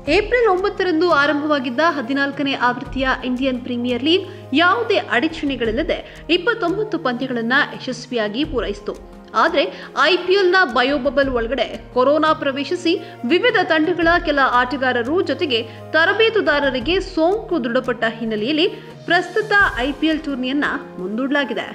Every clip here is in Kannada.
ಏಪ್ರಿಲ್ ಒಂಬತ್ತರಂದು ಆರಂಭವಾಗಿದ್ದ ಹದಿನಾಲ್ಕನೇ ಆವೃತ್ತಿಯ ಇಂಡಿಯನ್ ಪ್ರೀಮಿಯರ್ ಲೀಗ್ ಯಾವುದೇ ಅಡಚಣೆಗಳಿಲ್ಲದೆ ಇಪ್ಪತ್ತೊಂಬತ್ತು ಪಂದ್ಯಗಳನ್ನು ಯಶಸ್ವಿಯಾಗಿ ಪೂರೈಸಿತು ಆದರೆ ಐಪಿಎಲ್ನ ಬಯೋಬಬಲ್ ಒಳಗಡೆ ಕೊರೋನಾ ಪ್ರವೇಶಿಸಿ ವಿವಿಧ ತಂಡಗಳ ಕೆಲ ಆಟಗಾರರು ಜೊತೆಗೆ ತರಬೇತುದಾರರಿಗೆ ಸೋಂಕು ದೃಢಪಟ್ಟ ಹಿನ್ನೆಲೆಯಲ್ಲಿ ಪ್ರಸ್ತುತ ಐಪಿಎಲ್ ಟೂರ್ನಿಯನ್ನ ಮುಂದೂಡಲಾಗಿದೆ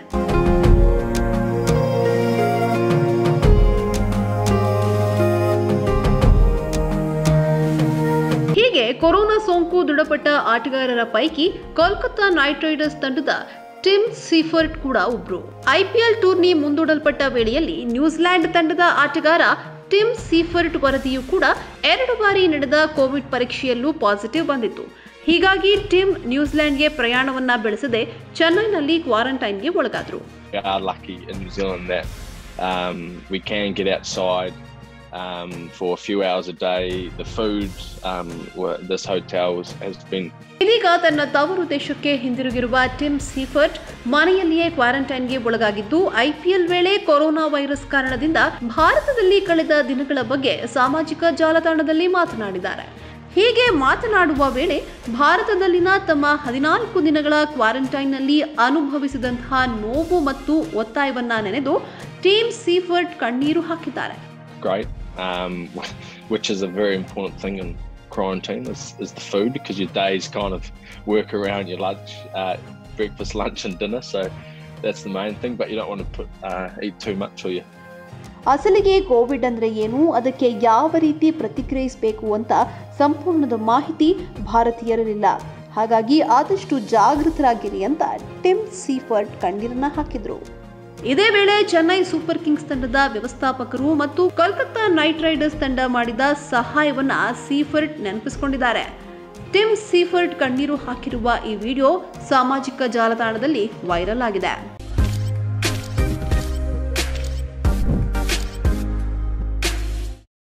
ಹೀಗೆ ಕೊರೋನಾ ಸೋಂಕು ದೃಢಪಟ್ಟ ಆಟಗಾರರ ಪೈಕಿ ಕೋಲ್ಕತ್ತಾ ನೈಟ್ ರೈಡರ್ಸ್ ತಂಡದ ಟಿಮ್ ಸೀಫರ್ಟ್ ಕೂಡ ಒಬ್ರು ಐಪಿಎಲ್ ಟೂರ್ನಿ ಮುಂದೂಡಲ್ಪಟ್ಟ ವೇಳೆಯಲ್ಲಿ ನ್ಯೂಜಿಲೆಂಡ್ ತಂಡದ ಆಟಗಾರ ಟಿಮ್ ಸೀಫರ್ಟ್ ವರದಿಯು ಕೂಡ ಎರಡು ಬಾರಿ ನಡೆದ ಕೋವಿಡ್ ಪರೀಕ್ಷೆಯಲ್ಲೂ ಪಾಸಿಟಿವ್ ಬಂದಿತ್ತು ಹೀಗಾಗಿ ಟಿಮ್ ನ್ಯೂಜಿಲೆಂಡ್ಗೆ ಪ್ರಯಾಣವನ್ನ ಬೆಳೆಸದೆ ಚೆನ್ನೈನಲ್ಲಿ ಕ್ವಾರಂಟೈನ್ಗೆ ಒಳಗಾದ್ರು we are lucky in New Zealand that um, we can get outside um, for a few hours a day. The food, um, wa- this hotel was, has been ಇದೀಗ ತನ್ನ ತವರು ದೇಶಕ್ಕೆ ಹಿಂದಿರುಗಿರುವ ಟಿಮ್ ಸೀಫರ್ಟ್ ಮನೆಯಲ್ಲಿಯೇ ಕ್ವಾರಂಟೈನ್ಗೆ ಒಳಗಾಗಿದ್ದು ಐಪಿಎಲ್ ವೇಳೆ ಕೊರೋನಾ ವೈರಸ್ ಕಾರಣದಿಂದ ಭಾರತದಲ್ಲಿ ಕಳೆದ ದಿನಗಳ ಬಗ್ಗೆ ಸಾಮಾಜಿಕ ಜಾಲತಾಣದಲ್ಲಿ ಮಾತನಾಡಿದ್ದಾರೆ ಹೀಗೆ ಮಾತನಾಡುವ ವೇಳೆ ಭಾರತದಲ್ಲಿನ ತಮ್ಮ ಹದಿನಾಲ್ಕು ದಿನಗಳ ಕ್ವಾರಂಟೈನ್ನಲ್ಲಿ ಅನುಭವಿಸಿದಂತಹ ನೋವು ಮತ್ತು ಒತ್ತಾಯವನ್ನ ನೆನೆದು ಟೀಮ್ ಸೀಫರ್ಟ್ ಕಣ್ಣೀರು ಹಾಕಿದ್ದಾರೆ great, um, which is a very important thing in quarantine is, is the food because your days kind of work around your lunch, uh, breakfast, lunch, and dinner. So that's the main thing. But you don't want to put uh, eat too much or you ಅಸಲಿಗೆ ಕೋವಿಡ್ ಅಂದ್ರೆ ಏನು ಅದಕ್ಕೆ ಯಾವ ರೀತಿ ಪ್ರತಿಕ್ರಿಯಿಸಬೇಕು ಅಂತ ಸಂಪೂರ್ಣದ ಮಾಹಿತಿ ಭಾರತೀಯರಲ್ಲಿಲ್ಲ ಹಾಗಾಗಿ ಆದಷ್ಟು ಜಾಗೃತರಾಗಿರಿ ಅಂತ ಟಿಮ್ ಸೀಫರ್ಟ್ ಕಣ್ಣೀರನ್ನ ಹಾಕಿದ್ರು ಇದೇ ವೇಳೆ ಚೆನ್ನೈ ಸೂಪರ್ ಕಿಂಗ್ಸ್ ತಂಡದ ವ್ಯವಸ್ಥಾಪಕರು ಮತ್ತು ಕೋಲ್ಕತ್ತಾ ನೈಟ್ ರೈಡರ್ಸ್ ತಂಡ ಮಾಡಿದ ಸಹಾಯವನ್ನ ಸೀಫರ್ಟ್ ನೆನಪಿಸಿಕೊಂಡಿದ್ದಾರೆ ಟಿಮ್ ಸೀಫರ್ಟ್ ಕಣ್ಣೀರು ಹಾಕಿರುವ ಈ ವಿಡಿಯೋ ಸಾಮಾಜಿಕ ಜಾಲತಾಣದಲ್ಲಿ ವೈರಲ್ ಆಗಿದೆ